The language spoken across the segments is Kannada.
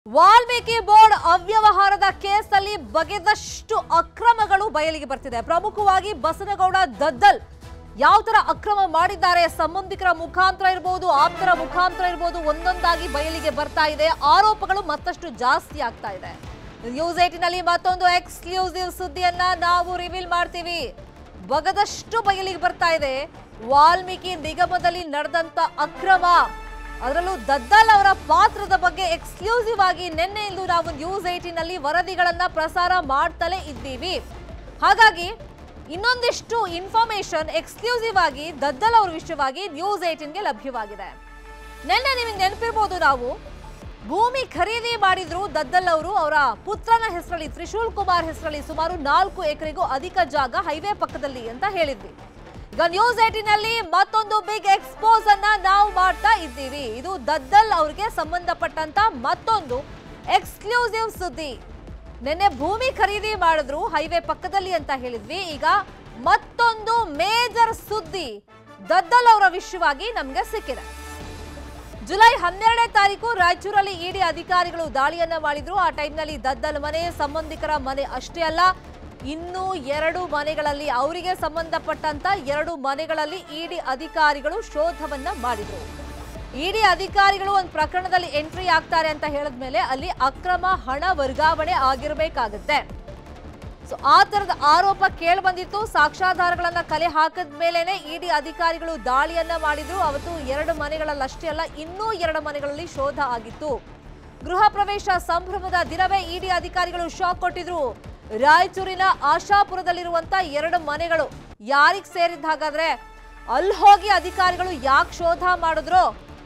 ವಾಲ್ಮೀಕಿ ಬೋರ್ಡ್ ಅವ್ಯವಹಾರದ ಕೇಸಲ್ಲಿ ಬಗೆದಷ್ಟು ಅಕ್ರಮಗಳು ಬಯಲಿಗೆ ಬರ್ತಿದೆ ಪ್ರಮುಖವಾಗಿ ಬಸನಗೌಡ ದದ್ದಲ್ ಯಾವ ತರ ಅಕ್ರಮ ಮಾಡಿದ್ದಾರೆ ಸಂಬಂಧಿಕರ ಮುಖಾಂತರ ಇರಬಹುದು ಆಪ್ತರ ಮುಖಾಂತರ ಇರಬಹುದು ಒಂದೊಂದಾಗಿ ಬಯಲಿಗೆ ಬರ್ತಾ ಇದೆ ಆರೋಪಗಳು ಮತ್ತಷ್ಟು ಜಾಸ್ತಿ ಆಗ್ತಾ ಇದೆ ನ್ಯೂಸ್ ಏಟಿನಲ್ಲಿ ಮತ್ತೊಂದು ಎಕ್ಸ್ಕ್ಲೂಸಿವ್ ಸುದ್ದಿಯನ್ನ ನಾವು ರಿವೀಲ್ ಮಾಡ್ತೀವಿ ಬಗದಷ್ಟು ಬಯಲಿಗೆ ಬರ್ತಾ ಇದೆ ವಾಲ್ಮೀಕಿ ನಿಗಮದಲ್ಲಿ ನಡೆದಂತ ಅಕ್ರಮ ಅದರಲ್ಲೂ ದದ್ದಲ್ ಅವರ ಪಾತ್ರದ ಬಗ್ಗೆ ಎಕ್ಸ್ಕ್ಲೂಸಿವ್ ಆಗಿ ನಿನ್ನೆಯಿಂದ ನಾವು ನ್ಯೂಸ್ ಏಟಿನಲ್ಲಿ ವರದಿಗಳನ್ನ ಪ್ರಸಾರ ಮಾಡ್ತಲೇ ಇದ್ದೀವಿ ಹಾಗಾಗಿ ಇನ್ನೊಂದಿಷ್ಟು ಇನ್ಫಾರ್ಮೇಶನ್ ಎಕ್ಸ್ಕ್ಲೂಸಿವ್ ಆಗಿ ದದ್ದಲ್ ಅವರ ವಿಷಯವಾಗಿ ನ್ಯೂಸ್ ಏಟಿನ್ಗೆ ಲಭ್ಯವಾಗಿದೆ ನಿನ್ನೆ ನಿಮಗೆ ನೆನಪಿರ್ಬೋದು ನಾವು ಭೂಮಿ ಖರೀದಿ ಮಾಡಿದ್ರು ದದ್ದಲ್ ಅವರು ಅವರ ಪುತ್ರನ ಹೆಸರಲ್ಲಿ ತ್ರಿಶೂಲ್ ಕುಮಾರ್ ಹೆಸರಲ್ಲಿ ಸುಮಾರು ನಾಲ್ಕು ಎಕರೆಗೂ ಅಧಿಕ ಜಾಗ ಹೈವೇ ಪಕ್ಕದಲ್ಲಿ ಅಂತ ಹೇಳಿದ್ವಿ ಈಗ ನ್ಯೂಸ್ ಏಟಿನಲ್ಲಿ ಮತ್ತೊಂದು ಬಿಗ್ ಎಕ್ಸ್ಪೋಸ್ ಅನ್ನ ನಾವು ಮಾಡ್ತಾ ಇದ್ದೀವಿ ಇದು ದದ್ದಲ್ ಅವ್ರಿಗೆ ಸಂಬಂಧಪಟ್ಟಂತ ಮತ್ತೊಂದು ಎಕ್ಸ್ಕ್ಲೂಸಿವ್ ಸುದ್ದಿ ನಿನ್ನೆ ಭೂಮಿ ಖರೀದಿ ಮಾಡಿದ್ರು ಹೈವೇ ಪಕ್ಕದಲ್ಲಿ ಅಂತ ಹೇಳಿದ್ವಿ ಈಗ ಮತ್ತೊಂದು ಮೇಜರ್ ಸುದ್ದಿ ದದ್ದಲ್ ಅವರ ವಿಷಯವಾಗಿ ನಮ್ಗೆ ಸಿಕ್ಕಿದೆ ಜುಲೈ ಹನ್ನೆರಡನೇ ತಾರೀಕು ರಾಯಚೂರಲ್ಲಿ ಇಡಿ ಅಧಿಕಾರಿಗಳು ದಾಳಿಯನ್ನ ಮಾಡಿದ್ರು ಆ ಟೈಮ್ನಲ್ಲಿ ದದ್ದಲ್ ಮನೆ ಸಂಬಂಧಿಕರ ಮನೆ ಅಷ್ಟೇ ಅಲ್ಲ ಇನ್ನೂ ಎರಡು ಮನೆಗಳಲ್ಲಿ ಅವರಿಗೆ ಸಂಬಂಧಪಟ್ಟಂತ ಎರಡು ಮನೆಗಳಲ್ಲಿ ಇಡಿ ಅಧಿಕಾರಿಗಳು ಶೋಧವನ್ನ ಮಾಡಿದ್ರು ಇಡಿ ಅಧಿಕಾರಿಗಳು ಒಂದು ಪ್ರಕರಣದಲ್ಲಿ ಎಂಟ್ರಿ ಆಗ್ತಾರೆ ಅಂತ ಹೇಳಿದ್ಮೇಲೆ ಅಲ್ಲಿ ಅಕ್ರಮ ಹಣ ವರ್ಗಾವಣೆ ಆಗಿರಬೇಕಾಗುತ್ತೆ ಸೊ ಆ ತರದ ಆರೋಪ ಕೇಳಿ ಬಂದಿತ್ತು ಸಾಕ್ಷ್ಯಾಧಾರಗಳನ್ನ ಕಲೆ ಹಾಕಿದ ಮೇಲೆನೆ ಇಡಿ ಅಧಿಕಾರಿಗಳು ದಾಳಿಯನ್ನ ಮಾಡಿದ್ರು ಅವತ್ತು ಎರಡು ಮನೆಗಳಲ್ಲಷ್ಟೇ ಅಲ್ಲ ಇನ್ನೂ ಎರಡು ಮನೆಗಳಲ್ಲಿ ಶೋಧ ಆಗಿತ್ತು ಗೃಹ ಪ್ರವೇಶ ಸಂಭ್ರಮದ ದಿನವೇ ಇಡಿ ಅಧಿಕಾರಿಗಳು ಶಾಕ್ ಕೊಟ್ಟಿದ್ರು ರಾಯಚೂರಿನ ಆಶಾಪುರದಲ್ಲಿರುವಂತ ಎರಡು ಮನೆಗಳು ಯಾರಿಗ್ ಸೇರಿದ್ದ ಹಾಗಾದ್ರೆ ಅಲ್ಲಿ ಹೋಗಿ ಅಧಿಕಾರಿಗಳು ಯಾಕೆ ಶೋಧ ಮಾಡಿದ್ರು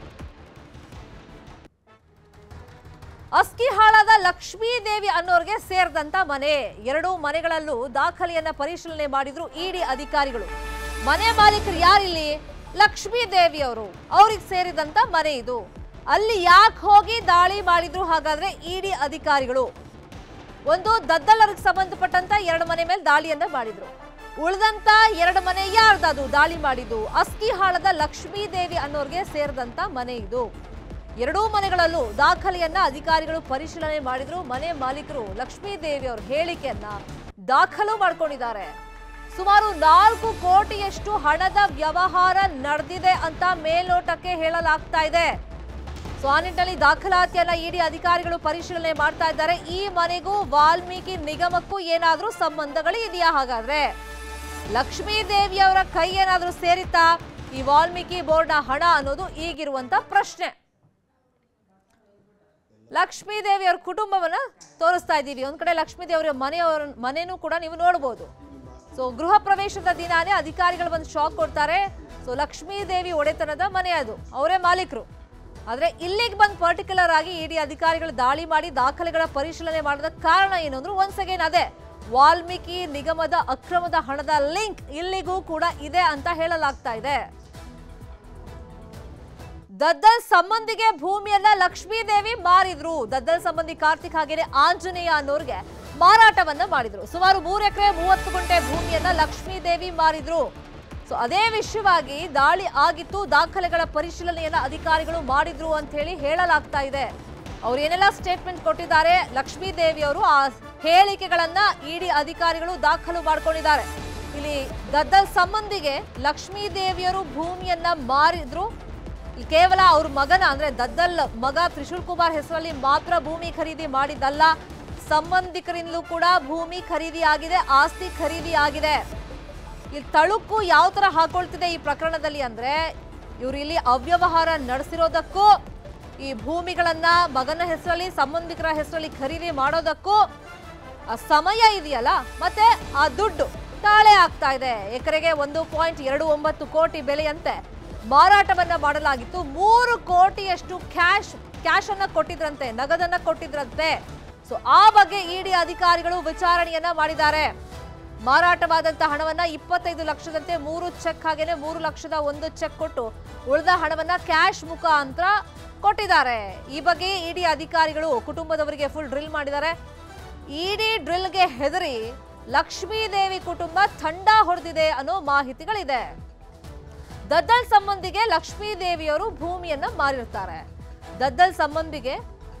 ಅಸ್ಕಿಹಾಳದ ಲಕ್ಷ್ಮೀ ದೇವಿ ಅನ್ನೋರ್ಗೆ ಸೇರಿದಂತ ಮನೆ ಎರಡು ಮನೆಗಳಲ್ಲೂ ದಾಖಲೆಯನ್ನ ಪರಿಶೀಲನೆ ಮಾಡಿದ್ರು ಇಡಿ ಅಧಿಕಾರಿಗಳು ಮನೆ ಮಾಲೀಕರು ಯಾರಿಲ್ಲಿ ಲಕ್ಷ್ಮೀ ದೇವಿ ಅವರು ಅವ್ರಿಗೆ ಸೇರಿದಂತ ಮನೆ ಇದು ಅಲ್ಲಿ ಯಾಕೆ ಹೋಗಿ ದಾಳಿ ಮಾಡಿದ್ರು ಹಾಗಾದ್ರೆ ಇಡಿ ಅಧಿಕಾರಿಗಳು ಒಂದು ದದ್ದಲರಿಗೆ ಸಂಬಂಧಪಟ್ಟಂತ ಎರಡು ಮನೆ ಮೇಲೆ ದಾಳಿಯನ್ನ ಮಾಡಿದ್ರು ಉಳಿದಂತ ಎರಡು ಮನೆ ಯಾರ್ದದು ದಾಳಿ ಮಾಡಿದ್ದು ಅಸ್ಕಿಹಾಳದ ಲಕ್ಷ್ಮೀ ದೇವಿ ಅನ್ನೋರ್ಗೆ ಸೇರಿದಂತ ಮನೆ ಇದು ಎರಡೂ ಮನೆಗಳಲ್ಲೂ ದಾಖಲೆಯನ್ನ ಅಧಿಕಾರಿಗಳು ಪರಿಶೀಲನೆ ಮಾಡಿದ್ರು ಮನೆ ಮಾಲೀಕರು ಲಕ್ಷ್ಮೀ ದೇವಿ ಅವ್ರ ಹೇಳಿಕೆಯನ್ನ ದಾಖಲು ಮಾಡ್ಕೊಂಡಿದ್ದಾರೆ ಸುಮಾರು ನಾಲ್ಕು ಕೋಟಿಯಷ್ಟು ಹಣದ ವ್ಯವಹಾರ ನಡೆದಿದೆ ಅಂತ ಮೇಲ್ನೋಟಕ್ಕೆ ಹೇಳಲಾಗ್ತಾ ಇದೆ ಸೊ ಆ ನಿಟ್ಟಿನಲ್ಲಿ ದಾಖಲಾತಿಯನ್ನ ಇಡಿ ಅಧಿಕಾರಿಗಳು ಪರಿಶೀಲನೆ ಮಾಡ್ತಾ ಇದ್ದಾರೆ ಈ ಮನೆಗೂ ವಾಲ್ಮೀಕಿ ನಿಗಮಕ್ಕೂ ಏನಾದ್ರೂ ಸಂಬಂಧಗಳು ಇದೆಯಾ ಹಾಗಾದ್ರೆ ಲಕ್ಷ್ಮೀ ದೇವಿಯವರ ಕೈ ಏನಾದ್ರೂ ಸೇರಿತಾ ಈ ವಾಲ್ಮೀಕಿ ಬೋರ್ಡ್ನ ಹಣ ಅನ್ನೋದು ಈಗಿರುವಂತ ಪ್ರಶ್ನೆ ಲಕ್ಷ್ಮೀ ದೇವಿಯವರ ಕುಟುಂಬವನ್ನ ತೋರಿಸ್ತಾ ಇದ್ದೀವಿ ಒಂದ್ ಕಡೆ ಲಕ್ಷ್ಮೀ ದೇವರ ಮನೆಯವರ ಮನೆನೂ ಕೂಡ ನೀವು ನೋಡಬಹುದು ಸೊ ಗೃಹ ಪ್ರವೇಶದ ದಿನಾನೇ ಅಧಿಕಾರಿಗಳು ಬಂದು ಶಾಕ್ ಕೊಡ್ತಾರೆ ಸೊ ಲಕ್ಷ್ಮೀ ದೇವಿ ಒಡೆತನದ ಮನೆ ಅದು ಅವರೇ ಮಾಲೀಕರು ಆದ್ರೆ ಇಲ್ಲಿಗೆ ಬಂದು ಪರ್ಟಿಕ್ಯುಲರ್ ಆಗಿ ಇಡಿ ಅಧಿಕಾರಿಗಳು ದಾಳಿ ಮಾಡಿ ದಾಖಲೆಗಳ ಪರಿಶೀಲನೆ ಮಾಡಿದ ಕಾರಣ ಏನು ಅಂದ್ರೆ ಒನ್ಸ್ ಅಗೇನ್ ಅದೇ ವಾಲ್ಮೀಕಿ ನಿಗಮದ ಅಕ್ರಮದ ಹಣದ ಲಿಂಕ್ ಇಲ್ಲಿಗೂ ಕೂಡ ಇದೆ ಅಂತ ಹೇಳಲಾಗ್ತಾ ಇದೆ ದದ್ದಲ್ ಸಂಬಂಧಿಗೆ ಭೂಮಿಯನ್ನ ಲಕ್ಷ್ಮೀ ದೇವಿ ಮಾರಿದ್ರು ದದ್ದಲ್ ಸಂಬಂಧಿ ಕಾರ್ತಿಕ್ ಹಾಗೇನೆ ಆಂಜನೇಯ ಅನ್ನೋರ್ಗೆ ಮಾರಾಟವನ್ನ ಮಾಡಿದ್ರು ಸುಮಾರು ಮೂರು ಎಕರೆ ಮೂವತ್ತು ಗುಂಟೆ ಭೂಮಿಯನ್ನ ಲಕ್ಷ್ಮೀ ದೇವಿ ಮಾರಿದ್ರು ಸೊ ಅದೇ ವಿಷಯವಾಗಿ ದಾಳಿ ಆಗಿತ್ತು ದಾಖಲೆಗಳ ಪರಿಶೀಲನೆಯನ್ನ ಅಧಿಕಾರಿಗಳು ಮಾಡಿದ್ರು ಅಂತ ಹೇಳಿ ಹೇಳಲಾಗ್ತಾ ಇದೆ ಅವ್ರು ಏನೆಲ್ಲ ಸ್ಟೇಟ್ಮೆಂಟ್ ಕೊಟ್ಟಿದ್ದಾರೆ ಲಕ್ಷ್ಮೀ ದೇವಿ ಅವರು ಆ ಹೇಳಿಕೆಗಳನ್ನ ಇಡಿ ಅಧಿಕಾರಿಗಳು ದಾಖಲು ಮಾಡ್ಕೊಂಡಿದ್ದಾರೆ ಇಲ್ಲಿ ಗದ್ದಲ್ ಸಂಬಂಧಿಗೆ ಲಕ್ಷ್ಮೀ ದೇವಿಯರು ಭೂಮಿಯನ್ನ ಮಾರಿದ್ರು ಇಲ್ಲಿ ಕೇವಲ ಅವ್ರ ಮಗನ ಅಂದ್ರೆ ದದ್ದಲ್ ಮಗ ತ್ರಿಶೂಲ್ ಕುಮಾರ್ ಹೆಸರಲ್ಲಿ ಮಾತ್ರ ಭೂಮಿ ಖರೀದಿ ಮಾಡಿದ್ದಲ್ಲ ಸಂಬಂಧಿಕರಿಂದಲೂ ಕೂಡ ಭೂಮಿ ಖರೀದಿ ಆಗಿದೆ ಆಸ್ತಿ ಖರೀದಿ ಆಗಿದೆ ಇಲ್ಲಿ ತಳುಕು ಯಾವ ತರ ಹಾಕೊಳ್ತಿದೆ ಈ ಪ್ರಕರಣದಲ್ಲಿ ಅಂದ್ರೆ ಇವ್ರು ಇಲ್ಲಿ ಅವ್ಯವಹಾರ ನಡೆಸಿರೋದಕ್ಕೂ ಈ ಭೂಮಿಗಳನ್ನ ಮಗನ ಹೆಸರಲ್ಲಿ ಸಂಬಂಧಿಕರ ಹೆಸರಲ್ಲಿ ಖರೀದಿ ಮಾಡೋದಕ್ಕೂ ಆ ಸಮಯ ಇದೆಯಲ್ಲ ಮತ್ತೆ ಆ ದುಡ್ಡು ತಾಳೆ ಆಗ್ತಾ ಇದೆ ಎಕರೆಗೆ ಒಂದು ಪಾಯಿಂಟ್ ಎರಡು ಒಂಬತ್ತು ಕೋಟಿ ಬೆಲೆಯಂತೆ ಮಾರಾಟವನ್ನ ಮಾಡಲಾಗಿತ್ತು ಮೂರು ಕೋಟಿಯಷ್ಟು ಕ್ಯಾಶ್ ಕ್ಯಾಶ್ ಅನ್ನ ಕೊಟ್ಟಿದ್ರಂತೆ ನಗದನ್ನ ಕೊಟ್ಟಿದ್ರಂತೆ ಸೊ ಆ ಬಗ್ಗೆ ಇಡಿ ಅಧಿಕಾರಿಗಳು ವಿಚಾರಣೆಯನ್ನ ಮಾಡಿದ್ದಾರೆ ಮಾರಾಟವಾದಂತ ಹಣವನ್ನ ಇಪ್ಪತ್ತೈದು ಲಕ್ಷದಂತೆ ಮೂರು ಚೆಕ್ ಹಾಗೇನೆ ಮೂರು ಲಕ್ಷದ ಒಂದು ಚೆಕ್ ಕೊಟ್ಟು ಉಳಿದ ಹಣವನ್ನ ಕ್ಯಾಶ್ ಮುಖಾಂತರ ಕೊಟ್ಟಿದ್ದಾರೆ ಈ ಬಗ್ಗೆ ಇಡಿ ಅಧಿಕಾರಿಗಳು ಕುಟುಂಬದವರಿಗೆ ಫುಲ್ ಡ್ರಿಲ್ ಮಾಡಿದ್ದಾರೆ ಇಡಿ ಡ್ರಿಲ್ಗೆ ಹೆದರಿ ಲಕ್ಷ್ಮೀ ದೇವಿ ಕುಟುಂಬ ತಂಡ ಹೊಡೆದಿದೆ ಅನ್ನೋ ಮಾಹಿತಿಗಳಿದೆ ದದ್ದಲ್ ಸಂಬಂಧಿಗೆ ಲಕ್ಷ್ಮೀ ದೇವಿಯವರು ಭೂಮಿಯನ್ನ ಮಾರಿರ್ತಾರೆ ದದ್ದಲ್ ಸಂಬಂಧಿಗೆ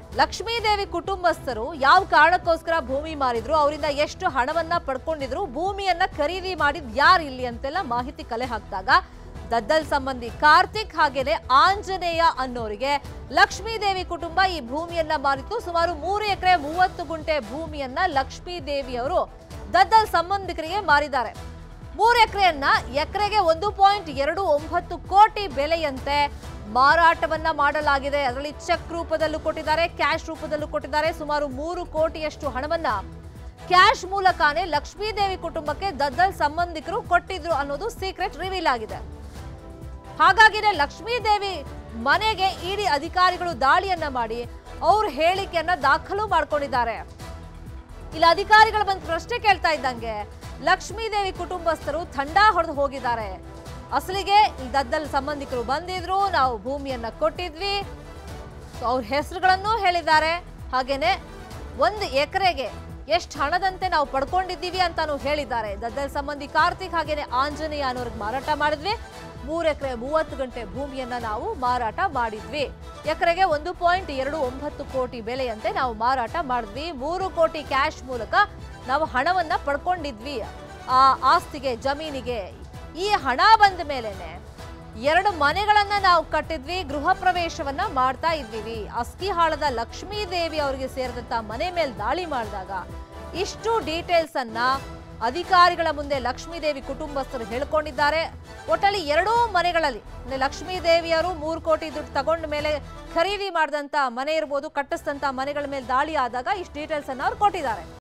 ಲಕ್ಷ್ಮೀದೇವಿ ಕುಟುಂಬಸ್ಥರು ಯಾವ ಕಾರಣಕ್ಕೋಸ್ಕರ ಭೂಮಿ ಮಾರಿದ್ರು ಅವರಿಂದ ಎಷ್ಟು ಹಣವನ್ನ ಪಡ್ಕೊಂಡಿದ್ರು ಭೂಮಿಯನ್ನ ಖರೀದಿ ಮಾಡಿದ್ ಯಾರು ಇಲ್ಲಿ ಅಂತೆಲ್ಲ ಮಾಹಿತಿ ಕಲೆ ಹಾಕಿದಾಗ ದದ್ದಲ್ ಸಂಬಂಧಿ ಕಾರ್ತಿಕ್ ಹಾಗೇನೆ ಆಂಜನೇಯ ಅನ್ನೋರಿಗೆ ಲಕ್ಷ್ಮೀದೇವಿ ಕುಟುಂಬ ಈ ಭೂಮಿಯನ್ನ ಮಾರಿತ್ತು ಸುಮಾರು ಮೂರು ಎಕರೆ ಮೂವತ್ತು ಗುಂಟೆ ಭೂಮಿಯನ್ನ ಲಕ್ಷ್ಮೀದೇವಿ ಅವರು ದದ್ದಲ್ ಸಂಬಂಧಿಕರಿಗೆ ಮಾರಿದ್ದಾರೆ ಮೂರು ಎಕರೆಯನ್ನ ಎಕರೆಗೆ ಒಂದು ಪಾಯಿಂಟ್ ಎರಡು ಒಂಬತ್ತು ಕೋಟಿ ಬೆಲೆಯಂತೆ ಮಾರಾಟವನ್ನ ಮಾಡಲಾಗಿದೆ ಅದರಲ್ಲಿ ಚೆಕ್ ರೂಪದಲ್ಲೂ ಕೊಟ್ಟಿದ್ದಾರೆ ಕ್ಯಾಶ್ ರೂಪದಲ್ಲೂ ಕೊಟ್ಟಿದ್ದಾರೆ ಸುಮಾರು ಮೂರು ಕೋಟಿಯಷ್ಟು ಹಣವನ್ನ ಕ್ಯಾಶ್ ಮೂಲಕನೇ ಲಕ್ಷ್ಮೀದೇವಿ ಕುಟುಂಬಕ್ಕೆ ದದ್ದಲ್ ಸಂಬಂಧಿಕರು ಕೊಟ್ಟಿದ್ರು ಅನ್ನೋದು ಸೀಕ್ರೆಟ್ ರಿವೀಲ್ ಆಗಿದೆ ಹಾಗಾಗಿನೇ ಲಕ್ಷ್ಮೀದೇವಿ ಮನೆಗೆ ಇಡಿ ಅಧಿಕಾರಿಗಳು ದಾಳಿಯನ್ನ ಮಾಡಿ ಅವ್ರ ಹೇಳಿಕೆಯನ್ನ ದಾಖಲು ಮಾಡ್ಕೊಂಡಿದ್ದಾರೆ ಇಲ್ಲಿ ಅಧಿಕಾರಿಗಳು ಬಂದು ಪ್ರಶ್ನೆ ಕೇಳ್ತಾ ಇದ್ದಂಗೆ ಲಕ್ಷ್ಮೀದೇವಿ ಕುಟುಂಬಸ್ಥರು ಥಂಡ ಹೊಡೆದು ಹೋಗಿದ್ದಾರೆ ಅಸಲಿಗೆ ಈ ದದ್ದಲ್ ಸಂಬಂಧಿಕರು ಬಂದಿದ್ರು ನಾವು ಭೂಮಿಯನ್ನ ಕೊಟ್ಟಿದ್ವಿ ಅವ್ರ ಹೆಸರುಗಳನ್ನು ಹೇಳಿದ್ದಾರೆ ಹಾಗೇನೆ ಒಂದು ಎಕರೆಗೆ ಎಷ್ಟು ಹಣದಂತೆ ನಾವು ಪಡ್ಕೊಂಡಿದ್ದೀವಿ ಅಂತಾನು ಹೇಳಿದ್ದಾರೆ ದದ್ದಲ್ ಸಂಬಂಧಿ ಕಾರ್ತಿಕ್ ಹಾಗೇನೆ ಆಂಜನೇಯ ಅನ್ನೋರ್ಗೆ ಮಾರಾಟ ಮಾಡಿದ್ವಿ ಮೂರು ಎಕರೆ ಮೂವತ್ತು ಗಂಟೆ ಭೂಮಿಯನ್ನ ನಾವು ಮಾರಾಟ ಮಾಡಿದ್ವಿ ಎಕರೆಗೆ ಒಂದು ಪಾಯಿಂಟ್ ಎರಡು ಒಂಬತ್ತು ಕೋಟಿ ಬೆಲೆಯಂತೆ ನಾವು ಮಾರಾಟ ಮಾಡಿದ್ವಿ ಮೂರು ಕೋಟಿ ಕ್ಯಾಶ್ ಮೂಲಕ ನಾವು ಹಣವನ್ನ ಪಡ್ಕೊಂಡಿದ್ವಿ ಆ ಆಸ್ತಿಗೆ ಜಮೀನಿಗೆ ಈ ಹಣ ಬಂದ ಮೇಲೆನೆ ಎರಡು ಮನೆಗಳನ್ನ ನಾವು ಕಟ್ಟಿದ್ವಿ ಗೃಹ ಪ್ರವೇಶವನ್ನ ಮಾಡ್ತಾ ಇದ್ವಿ ಅಸ್ಕಿಹಾಳದ ಲಕ್ಷ್ಮೀ ದೇವಿ ಅವರಿಗೆ ಸೇರಿದಂತ ಮನೆ ಮೇಲೆ ದಾಳಿ ಮಾಡಿದಾಗ ಇಷ್ಟು ಡೀಟೇಲ್ಸ್ ಅನ್ನ ಅಧಿಕಾರಿಗಳ ಮುಂದೆ ಲಕ್ಷ್ಮೀ ದೇವಿ ಕುಟುಂಬಸ್ಥರು ಹೇಳ್ಕೊಂಡಿದ್ದಾರೆ ಒಟ್ಟಲ್ಲಿ ಎರಡೂ ಮನೆಗಳಲ್ಲಿ ಅಂದ್ರೆ ಲಕ್ಷ್ಮೀ ದೇವಿಯವರು ಮೂರು ಕೋಟಿ ದುಡ್ಡು ತಗೊಂಡ ಮೇಲೆ ಖರೀದಿ ಮಾಡಿದಂತ ಮನೆ ಇರ್ಬೋದು ಕಟ್ಟಿಸಿದಂತ ಮನೆಗಳ ಮೇಲೆ ದಾಳಿ ಆದಾಗ ಇಷ್ಟು ಡೀಟೇಲ್ಸ್ ಅನ್ನ ಅವ್ರು ಕೊಟ್ಟಿದ್ದಾರೆ